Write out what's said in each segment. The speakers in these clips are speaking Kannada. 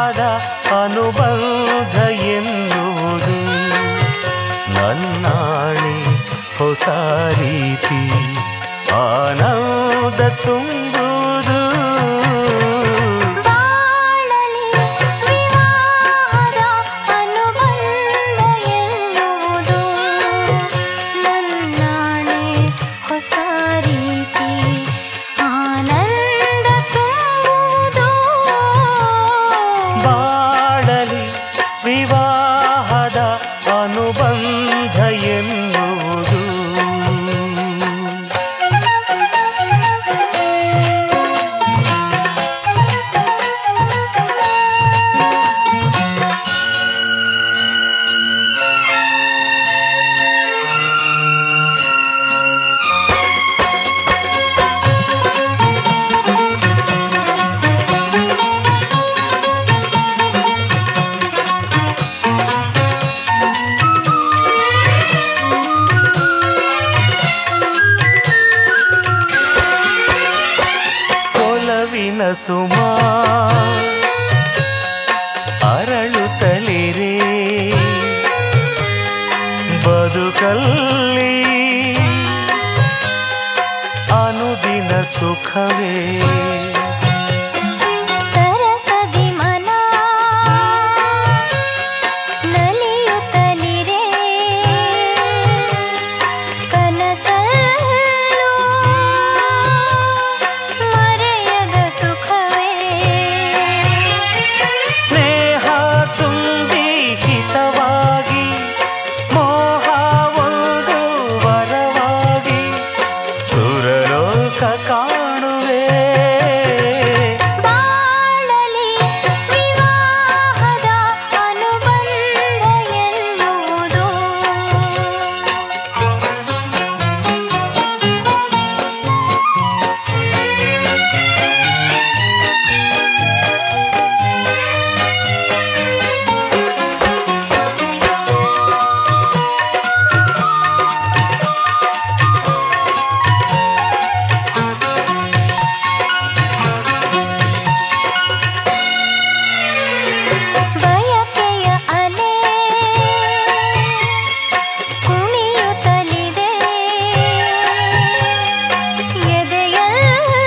ವಿವಾಹದ ಅನುಬಂಧ ಎನ್ನುವುದು ನನ್ನಾಣೆ ಹೊಸ ರೀತಿ ಆನಂದ ತುಂಬುವುದು ಬಾಳಲಿ ವಿವಾಹದ ಅನುಬಂಧ ಎನ್ನುವುದು ನನ್ನಾಣೆ ಹೊಸ ರೀತಿ ಆನಂದ ತುಂಬುವುದು ಬಾಳಲಿ ವಿವಾಹದ ಅನುಬಂಧ ಎನ್ನುವುದು ಒಲವಿನ ಸುಮಾ ಅರಳುತ್ತಲಿರೆ ಬದುಕಲ್ಲಿ ಅನುದಿನ ಸುಖವೇ ಸರಸದಿ ಮನ ನಲಿಯುತ್ತಲಿರೆ ಕನಸಲ್ಲೂ ಮರೆಯದ ಸುಖವೇ ಸ್ನೇಹ ತುಂಬಿ ಹಿತವಾಗಿ ಮೋಹ ಒಂದು ವರವಾಗಿ ಸುರಲೋಕ ಕಾಣುವೆ ಬಾಳಲಿ ವಿವಾಹದ ಅನುಬಂಧ ಎನ್ನುವುದು ಬಯಕೆಯ ಅಲೆ ಕುಣಿಯುತ್ತಲಿದೆ ಎದೆಯಲ್ಲಿ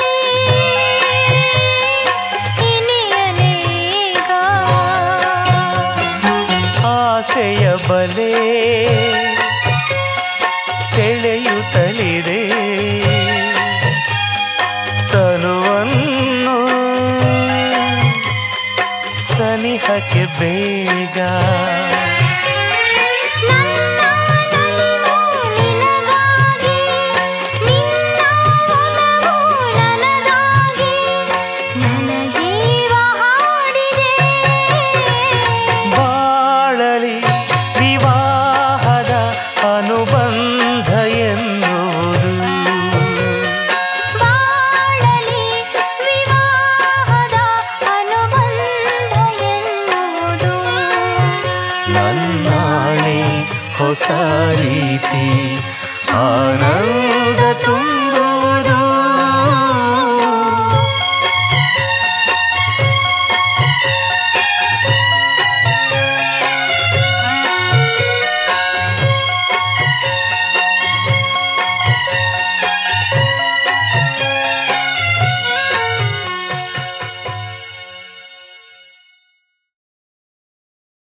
ಇನಿಯಲೇಗ ಆಸೆಯ ಬಲೆ ಸೆಳೆಯುತ್ತಲಿದೆ ತನುವನ್ನು ಸನಿಹಕ್ಕೆ ಬೇಗ ನನ್ನ ನಲಿವು ನಿನಗಾಗಿ ನಿನ್ನ ಒಲವು ನನಗಾಗಿ ನನ್ನ ಜೀವ ಹಾಡಿದೆ ಬಾಳಲಿ ವಿವಾಹದ ಅನುಬಂಧ ಎನ್ನುವುದು ಬಾಳಲಿ ವಿವಾಹದ ಅನುಬಂಧ ಎನ್ನುವುದು ನನ್ನಾಣೆ ಹೊಸ ರೀತಿ ಆನಂದ